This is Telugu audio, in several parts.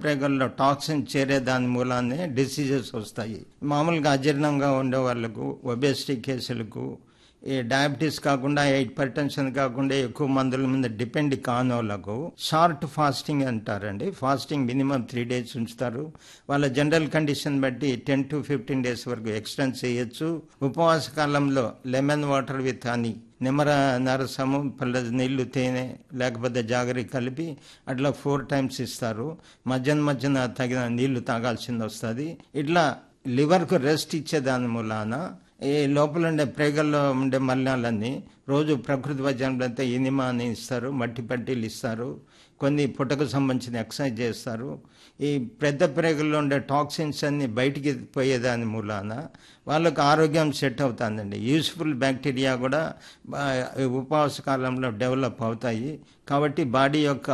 ప్రేగల్లో టాక్సిన్ చేరే దాని మూలానే డిసీజెస్ వస్తాయి మామూలుగా అజీర్ణంగా ఉండే వాళ్ళకు ఒబేసిటీ కేసులకు ఈ డయాబెటీస్ కాకుండా హైపర్ టెన్షన్ కాకుండా ఎక్కువ మందుల మీద డిపెండ్ కాని వాళ్ళకు షార్ట్ ఫాస్టింగ్ అంటారండి ఫాస్టింగ్ మినిమం త్రీ డేస్ ఉంచుతారు వాళ్ళ జనరల్ కండిషన్ బట్టి టెన్ టు ఫిఫ్టీన్ డేస్ వరకు ఎక్స్టెండ్ చేయొచ్చు ఉపవాస కాలంలో లెమన్ వాటర్ విత్ హనీ నిమ్మర నరసము పళ్ళ నీళ్లు తేనె లేకపోతే జాగరి కలిపి అట్లా ఫోర్ టైమ్స్ ఇస్తారు మధ్యన మధ్యన తగిన నీళ్లు తాగాల్సింది వస్తుంది ఇట్లా లివర్కు రెస్ట్ ఇచ్చే దాని మూలాన ఈ లోపల ఉండే ప్రేగల్లో ఉండే మలినాలన్నీ రోజు ప్రకృతి వైద్యంలో ఇనిమా అని ఇస్తారు మట్టి పట్టీలు ఇస్తారు కొన్ని పుట్టకు సంబంధించిన ఎక్సర్సైజ్ చేస్తారు ఈ పెద్ద ప్రేగుల్లో ఉండే టాక్సిన్స్ అన్ని బయటికి పోయేదాని మూలాన వాళ్ళకు ఆరోగ్యం సెట్ అవుతుందండి యూస్ఫుల్ బ్యాక్టీరియా కూడా బా- ఉపవాస కాలంలో డెవలప్ అవుతాయి కాబట్టి బాడీ యొక్క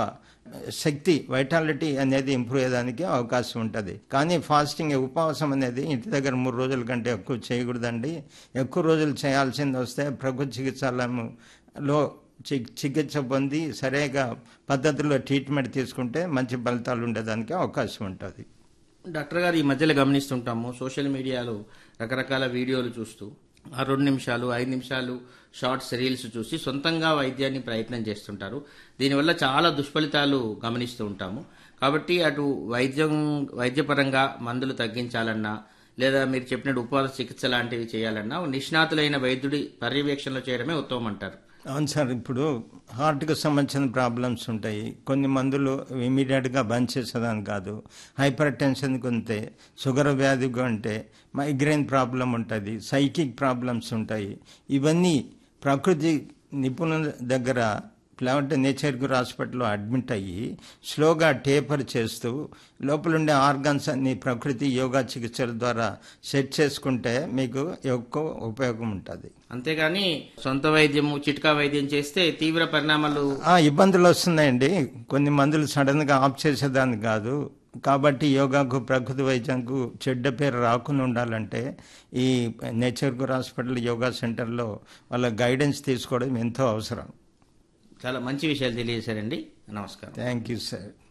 శక్తి వైటాలిటీ అనేది ఇంప్రూవ్ అయ్యేదానికి అవకాశం ఉంటుంది కానీ ఫాస్టింగ్ ఉపవాసం అనేది ఇంటి దగ్గర మూడు రోజుల కంటే ఎక్కువ చేయకూడదండి ఎక్కువ రోజులు చేయాల్సింది వస్తే ప్రభుత్వ చికిత్సాలయంలో చి- చికిత్స పొంది సరిగా పద్ధతిలో ట్రీట్మెంట్ తీసుకుంటే మంచి ఫలితాలు ఉండేదానికి అవకాశం ఉంటుంది డాక్టర్ గారు ఈ మధ్యలో గమనిస్తుంటాము సోషల్ మీడియాలో రకరకాల వీడియోలు చూస్తూ ఆ రెండు నిమిషాలు ఐదు నిమిషాలు షార్ట్స్ రీల్స్ చూసి సొంతంగా వైద్యాన్ని ప్రయత్నం చేస్తుంటారు దీనివల్ల చాలా దుష్ఫలితాలు గమనిస్తూ ఉంటాము కాబట్టి అటు వైద్యం వైద్యపరంగా మందులు తగ్గించాలన్నా లేదా మీరు చెప్పినట్టు ఉపవాస చికిత్స లాంటివి చేయాలన్నా నిష్ణాతులైన వైద్యుడి పర్యవేక్షణలో చేయడమే ఉత్తమం అంటారు అవును సార్ ఇప్పుడు హార్ట్కి సంబంధించిన ప్రాబ్లమ్స్ ఉంటాయి కొన్ని మందులు ఇమీడియట్గా బంద్ చేసేదాని కాదు హైపర్ టెన్షన్కి ఉంటే షుగర్ వ్యాధికి ఉంటే మైగ్రేన్ ప్రాబ్లం ఉంటుంది సైకిక్ ప్రాబ్లమ్స్ ఉంటాయి ఇవన్నీ ప్రకృతి నిపుణుల దగ్గర లేదంటే నేచర్ గురు హాస్పిటల్లో అడ్మిట్ అయ్యి స్లోగా టేపర్ చేస్తూ లోపల ఉండే ఆర్గన్స్ అన్ని ప్రకృతి యోగా చికిత్సల ద్వారా సెట్ చేసుకుంటే మీకు ఎక్కువ ఉపయోగం ఉంటుంది అంతేగాని సొంత వైద్యము చిట్కా వైద్యం చేస్తే తీవ్ర పరిణామాలు ఆ ఇబ్బందులు వస్తున్నాయండి కొన్ని మందులు సడన్ గా ఆఫ్ చేసేదాన్ని కాదు కాబట్టి యోగాకు ప్రకృతి వైద్యంకు చెడ్డ పేరు రాకుండా ఉండాలంటే ఈ నేచర్ గురు హాస్పిటల్ యోగా సెంటర్లో వాళ్ళ గైడెన్స్ తీసుకోవడం ఎంతో అవసరం చాలా మంచి విషయాలు తెలియజేశారండి నమస్కారం థ్యాంక్ యూ సార్